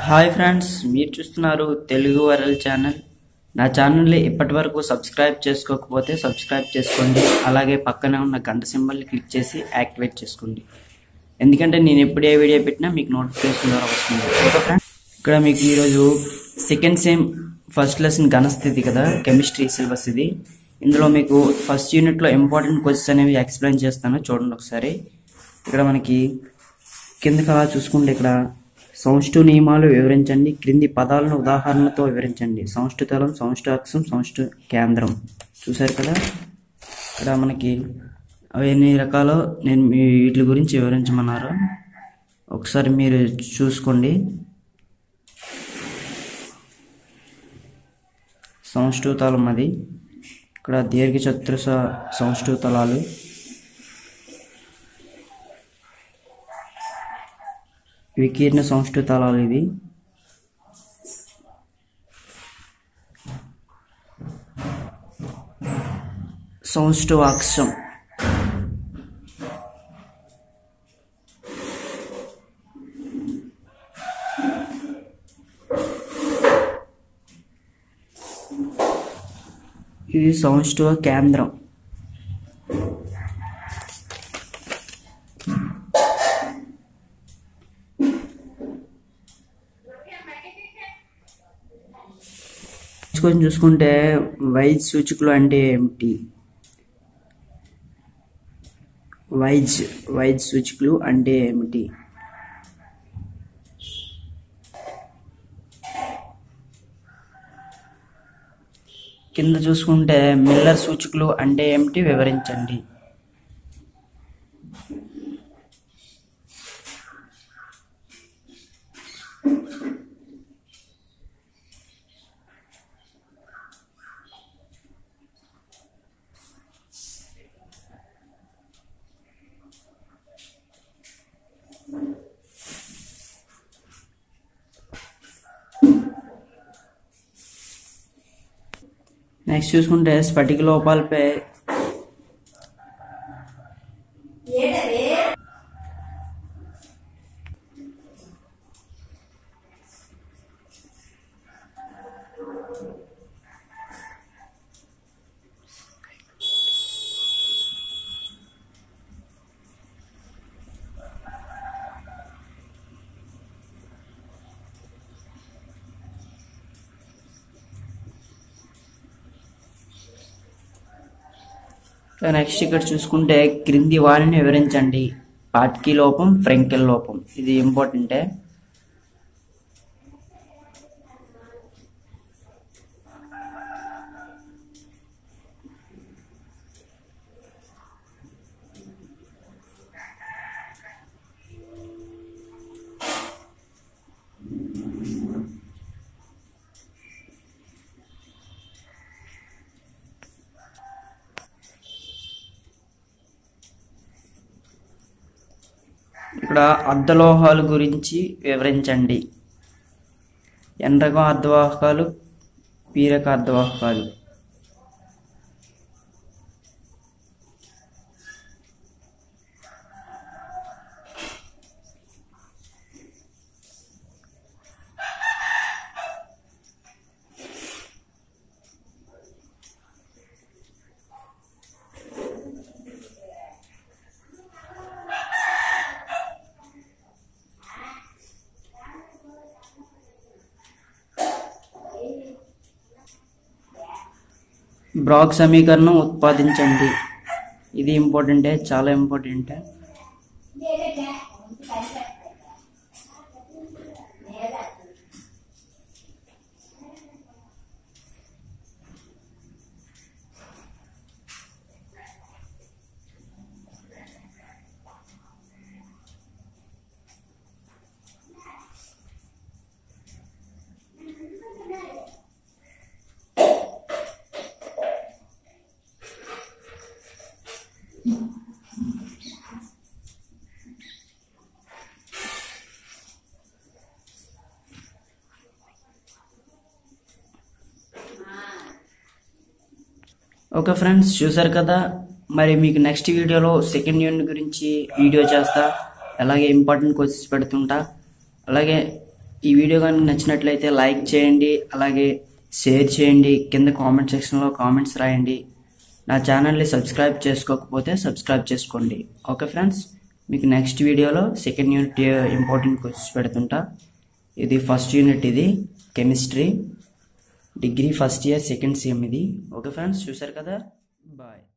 hi friends మీరు చూస్తున్నారు Telugu world channel నా ఛానల్ని ఇప్పటి వరకు సబ్స్క్రైబ్ చేసుకోకపోతే సబ్స్క్రైబ్ చేసుకోండి అలాగే పక్కనే ఉన్న గంట సింబల్ని క్లిక్ చేసి యాక్టివేట్ చేసుకోండి ఎందుకంటే నేను ఎప్పుడు ఏ వీడియో పెట్టినా మీకు నోటిఫికేషన్ ద్వారా వస్తుంది ఓకే ఫ్రెండ్స్ ఇక్కడ మీకు ఈరోజు సెకండ్ సేమ్ ఫస్ట్ లెసన్ ఘనస్థితి కదా కెమిస్ట్రీ సిలబస్ ఇది ఇందులో మీకు ఫస్ట్ యూనిట్లో ఇంపార్టెంట్ క్వశ్చన్స్ అనేవి ఎక్స్ప్లెయిన్ చేస్తాను చూడండి ఒకసారి ఇక్కడ మనకి కిందకి అలా చూసుకుంటే ఇక్కడ సంష్టు నియమాలు వివరించండి క్రింది పదాలను ఉదాహరణతో వివరించండి సంష్టుతలం సంష్టాక్షం సంష్టు కేంద్రం చూసారు కదా ఇక్కడ మనకి అవి ఎన్ని రకాలో నేను మీ వీటి గురించి వివరించమన్నారు ఒకసారి మీరు చూసుకోండి సంష్టుతలం అది ఇక్కడ దీర్ఘ చతురస సంష్టుతలాలు వికీర్ణ సంస్కృతాలు ఇవి సంస్టువాక్షం ఇది సంస్టువ కేంద్రం కొంచెం చూసుకుంటే వైజ్ సూచికలు అంటే ఏమిటి వైజ్ వైజ్ సూచికలు అంటే ఏమిటి కింద చూసుకుంటే మిల్లర్ సూచికలు అంటే ఏమిటి వివరించండి నెక్స్ట్ చూసుకుంటే స్ఫటిక లోపాలపై నెక్స్ట్ ఇక్కడ చూసుకుంటే క్రింది వారిని వివరించండి పాట్కీ లోపం ఫ్రెంకెల్ లోపం ఇది ఇంపార్టెంటే ఇక్కడ అర్ధలోహాల గురించి వివరించండి ఎండ్రకం అర్ధవాహకాలు పీరక అర్ధవాహకాలు బ్రాక్ సమీకరణం ఉత్పాదించండి ఇది ఇంపార్టెంటే చాలా ఇంపార్టెంటే ఓకే ఫ్రెండ్స్ చూసారు కదా మరి మీకు నెక్స్ట్ వీడియోలో సెకండ్ యూనిట్ గురించి వీడియో చేస్తా అలాగే ఇంపార్టెంట్ క్వశ్చన్స్ పెడుతుంటా అలాగే ఈ వీడియో కనుక నచ్చినట్లయితే లైక్ చేయండి అలాగే షేర్ చేయండి కింద కామెంట్ సెక్షన్లో కామెంట్స్ రాయండి నా ఛానల్ని సబ్స్క్రైబ్ చేసుకోకపోతే సబ్స్క్రైబ్ చేసుకోండి ఓకే ఫ్రెండ్స్ మీకు నెక్స్ట్ వీడియోలో సెకండ్ యూనిట్ ఇంపార్టెంట్ క్వశ్చన్స్ పెడుతుంటా ఇది ఫస్ట్ యూనిట్ ఇది chemistry degree first year second sem ఇది ఓకే ఫ్రెండ్స్ చూసారు కదా బాయ్